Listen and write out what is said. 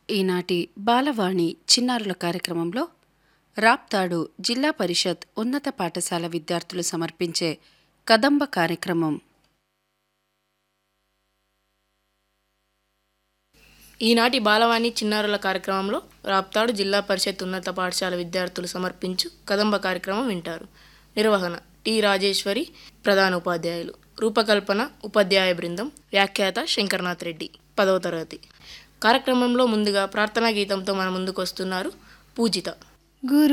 ఈనాటి బాలవాణి చిన్నారుల కార్యక్రమంలో రాప్తాడు జిల్లా పరిషత్ ఉన్నత పాఠశాల విద్యార్థులు సమర్పించే కదంబ కార్యక్రమం ఈనాటి బాలవాణి చిన్నారుల కార్యక్రమంలో రాప్తాడు జిల్లా పరిషత్ ఉన్నత పాఠశాల విద్యార్థులు సమర్పించు కదంబ కార్యక్రమం వింటారు నిర్వహణ టి రాజేశ్వరి ప్రధాన ఉపాధ్యాయులు రూపకల్పన ఉపాధ్యాయ బృందం వ్యాఖ్యాత శంకర్నాథ్ రెడ్డి పదవ తరగతి కార్యక్రమంలో ముందుగా ప్రార్థనా గీతంతో మన ముందుకు వస్తున్నారు పూజిత గురు